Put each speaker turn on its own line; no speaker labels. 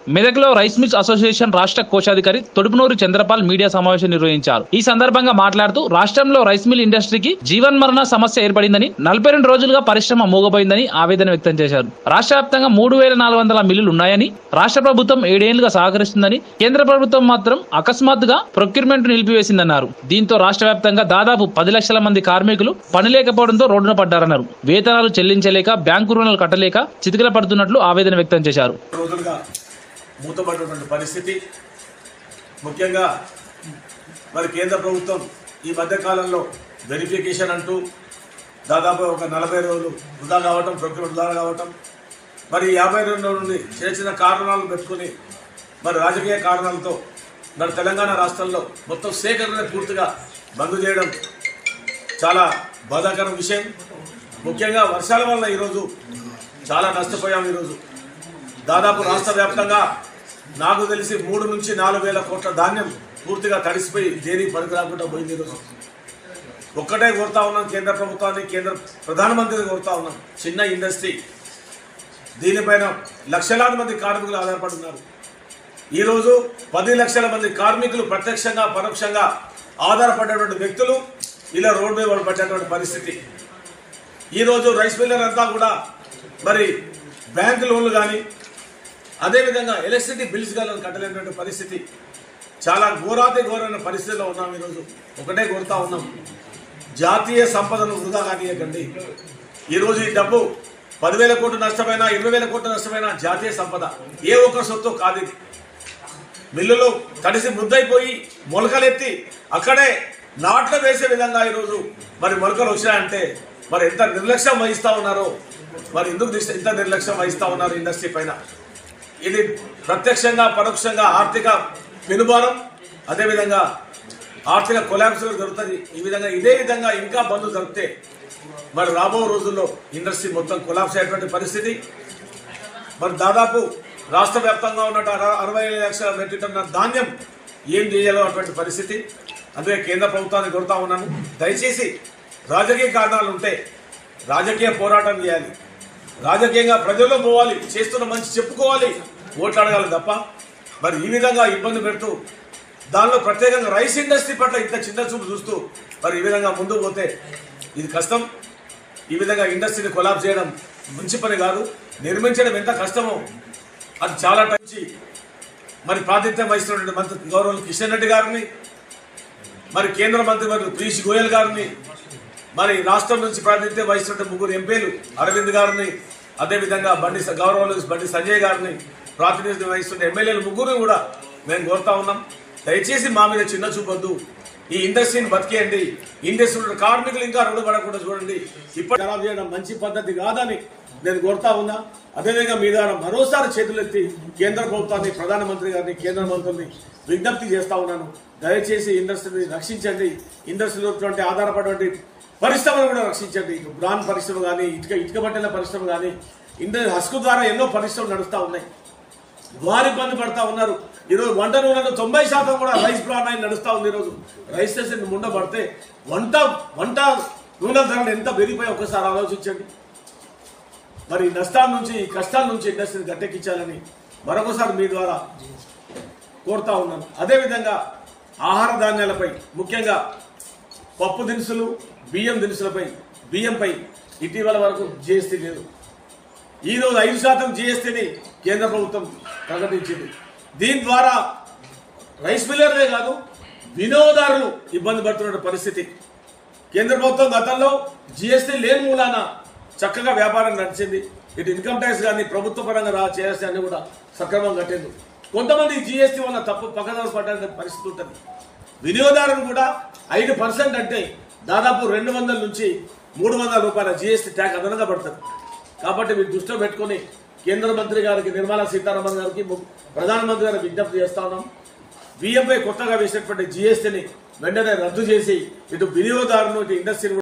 మెదక్లో rice mills association రాష్ట్ర కోశాధికారి తొడుపునూరు చంద్రపాల్ మీడియా సమావేశం నిర్వహించారు ఈ సందర్భంగా మాట్లాడుతూ రాష్ట్రంలో రైస్ మిల్ ఇండస్ట్రీకి జీవన్మరణ సమస్య ఏర్పడిందని నలభై రెండు రోజులుగా పరిశ్రమ మూగపోయిందని ఆవేదన వ్యక్తం చేశారు రాష్ట్ర వ్యాప్తంగా మూడు వేల నాలుగు వందల మిల్లులు ఉన్నాయని రాష్ట్ర ప్రభుత్వం ఏడేళ్లుగా సహకరిస్తుందని కేంద్ర ప్రభుత్వం మాత్రం అకస్మాత్తుగా ప్రొక్యూర్మెంట్ నిలిపివేసిందన్నారు దీంతో రాష్ట్ర వ్యాప్తంగా దాదాపు పది లక్షల మంది కార్మికులు పని లేకపోవడంతో రోడ్డున పడ్డారన్నారు వేతనాలు చెల్లించలేక బ్యాంకు రుణాలు కట్టలేక చితికిల పడుతున్నట్లు ఆవేదన వ్యక్తం చేశారు
రోజులుగా మూతపడినటువంటి పరిస్థితి ముఖ్యంగా మరి కేంద్ర ప్రభుత్వం ఈ మధ్యకాలంలో వెరిఫికేషన్ అంటూ దాదాపు ఒక నలభై రోజులు వృధా కావటం ప్రొక్యూమెంట్ వృధా కావటం మరి యాభై రెండు నుండి చిన్న చిన్న కారణాలు పెట్టుకుని మరి రాజకీయ కారణాలతో మరి తెలంగాణ రాష్ట్రంలో మొత్తం సేకరణ పూర్తిగా బంద్ చేయడం చాలా బాధాకరం విషయం ముఖ్యంగా వర్షాల వల్ల ఈరోజు చాలా నష్టపోయాం ఈరోజు దాదాపు రాష్ట్ర వ్యాప్తంగా నాకు తెలిసి మూడు నుంచి నాలుగు వేల కోట్ల ధాన్యం పూర్తిగా తడిసిపోయి దేనికి పనికి రాకుండా పోయింది ఈరోజు ఒక్కటే కోరుతా ఉన్నాం కేంద్ర ప్రభుత్వాన్ని కేంద్ర ప్రధానమంత్రిని కోరుతా ఉన్నాం చిన్న ఇండస్ట్రీ దీనిపైన లక్షలాది మంది కార్మికులు ఆధారపడి ఉన్నారు ఈరోజు పది లక్షల మంది కార్మికులు ప్రత్యక్షంగా పరోక్షంగా ఆధారపడేటువంటి వ్యక్తులు ఇలా రోడ్డు మీద పడ్డటువంటి పరిస్థితి ఈరోజు రైస్ మిల్లర్ అంతా కూడా మరి బ్యాంక్ లోన్లు కానీ అదేవిధంగా ఎలక్ట్రిసిటీ బిల్స్ కానీ కట్టలేనటువంటి పరిస్థితి చాలా ఘోరాతి ఘోరమైన పరిస్థితిలో ఉన్నాం ఈరోజు ఒకటే కోరుతా ఉన్నాం జాతీయ సంపదను వృధా కానీయకండి ఈరోజు ఈ డబ్బు పదివేల కోట్లు నష్టమైనా ఇరవై వేల కోట్లు నష్టమైనా జాతీయ సంపద ఏ ఒక్క సొత్తు కాదు ఇది మిల్లులు తడిసి ముద్దైపోయి మొలకలెత్తి అక్కడే నాట్లు వేసే విధంగా ఈరోజు మరి మొలకలు వచ్చినాయంటే మరి ఎంత నిర్లక్ష్యం వహిస్తా ఉన్నారో మరి ఎందుకు దిశ- ఎంత నిర్లక్ష్యం వహిస్తా ఉన్నారు ఇండస్ట్రీ పైన ఇది ప్రత్యక్షంగా పరోక్షంగా ఆర్థిక పెనుభారం అదేవిధంగా ఆర్థిక కొలాబ్స్ జరుగుతుంది ఈ విధంగా ఇదే విధంగా ఇంకా బంద్ జరిగితే మరి రాబో రోజుల్లో ఇండస్ట్రీ మొత్తం కొలాబ్స్ అయ్యేటువంటి పరిస్థితి మరి దాదాపు రాష్ట్ర వ్యాప్తంగా ఉన్నట్టు అర- అరవై ఐదు లక్షల మెట్రిక్ టన్నుల ధాన్యం ఏం చేయాలో అటువంటి పరిస్థితి అందుకే కేంద్ర ప్రభుత్వాన్ని కోరుతా ఉన్నాను దయచేసి రాజకీయ కారణాలు ఉంటే రాజకీయ పోరాటం చేయాలి రాజకీయంగా ప్రజల్లో పోవాలి చేస్తున్న మంచి చెప్పుకోవాలి ఓట్లు అడగాలి తప్ప మరి ఈ విధంగా ఇబ్బంది పెడుతూ దానిలో ప్రత్యేకంగా రైస్ ఇండస్ట్రీ పట్ల ఇంత చిన్న చూపు చూస్తూ మరి ఈ విధంగా ముందుకు పోతే ఇది కష్టం ఈ విధంగా ఇండస్ట్రీని కొలాబ్ చేయడం మంచి పని కాదు నిర్మించడం ఎంత కష్టమో అది చాలా టంచి మరి ప్రాతినిధ్యం వహిస్తున్నటువంటి మంత్రి గౌరవ కిషన్ రెడ్డి గారిని మరి కేంద్ర మంత్రి మరి పీయూష్ గోయల్ గారిని మరి రాష్ట్రం నుంచి ప్రాతినిధ్యం వహిస్తున్న ముగ్గురు ఎంపీలు అరవింద్ గారిని అదేవిధంగా బండి స- గౌరవ బండి సంజయ్ గారిని ప్రాతినిధ్యం వహిస్తున్న ఎమ్మెల్యేలు ముగ్గురు కూడా మేము కోరుతా ఉన్నాం దయచేసి మా మీద చిన్న చూపొద్దు ఈ ఇండస్ట్రీని బతికేయండి ఇండస్ట్రీ కార్మికులు ఇంకా రుణపడకుండా చూడండి ఇప్పటి ఖరాబ్ చేయడం మంచి పద్ధతి కాదని నేను కోరుతా ఉన్నా అదేవిధంగా మీ ద్వారా మరోసారి చేతులెత్తి కేంద్ర ప్రభుత్వాన్ని ప్రధానమంత్రి గారిని కేంద్ర మంత్రుల్ని విజ్ఞప్తి చేస్తా ఉన్నాను దయచేసి ఇండస్ట్రీని రక్షించండి ఇండస్ట్రీలో ఉన్నటువంటి ఆధారపడేటువంటి పరిశ్రమను కూడా రక్షించండి ఇటు బ్రాన్ పరిశ్రమ కానీ ఇటుక ఇటుక బట్టల పరిశ్రమ కానీ ఇండ హస్కు ద్వారా ఎన్నో పరిశ్రమలు నడుస్తూ ఉన్నాయి వారు ఇబ్బంది పడతా ఉన్నారు ఈరోజు వంట నూనెలో తొంభై శాతం కూడా రైస్ బ్రాన్ ఆయిల్ నడుస్తూ ఉంది ఈరోజు రైస్ స్టేషన్ ముండ పడితే వంట వంట నూనె ధరలు ఎంత పెరిగిపోయి ఒకసారి ఆలోచించండి మరి ఈ నష్టాల నుంచి ఈ కష్టాల నుంచి ఇండస్ట్రీని గట్టెక్కించాలని మరొకసారి మీ ద్వారా కోరుతా ఉన్నాను అదేవిధంగా ఆహార ధాన్యాలపై ముఖ్యంగా పప్పు దినుసులు బియ్యం దినుసులపై బియ్యంపై ఇటీవల వరకు జిఎస్టీ లేదు ఈ రోజు ఐదు శాతం జిఎస్టీని కేంద్ర ప్రభుత్వం ప్రకటించింది దీని ద్వారా రైస్ మిల్లర్లే కాదు వినియోగదారులు ఇబ్బంది పడుతున్న పరిస్థితి కేంద్ర ప్రభుత్వం గతంలో జిఎస్టీ లేని మూలాన చక్కగా వ్యాపారం నడిచింది ఇటు ఇన్కమ్ ట్యాక్స్ కానీ ప్రభుత్వ పరంగా రా చేయాల్సి అన్ని కూడా సక్రమంగా కట్టింది కొంతమంది జిఎస్టీ వల్ల తప్పు పక్కదారు పడ్డ పరిస్థితి ఉంటుంది వినియోగదారులు కూడా ఐదు పర్సెంట్ అంటే దాదాపు రెండు వందల నుంచి మూడు వందల రూపాయల జిఎస్టీ ట్యాక్స్ అదనంగా పడుతుంది కాబట్టి మీరు దృష్టిలో పెట్టుకొని కేంద్ర మంత్రి గారికి నిర్మలా సీతారామన్ గారికి ము- ప్రధానమంత్రి గారికి విజ్ఞప్తి చేస్తా ఉన్నాం బియ్యంపై కొత్తగా వేసినటువంటి జిఎస్టీని వెంటనే రద్దు చేసి ఇటు వినియోగదారులు ఇటు ఇండస్ట్రీని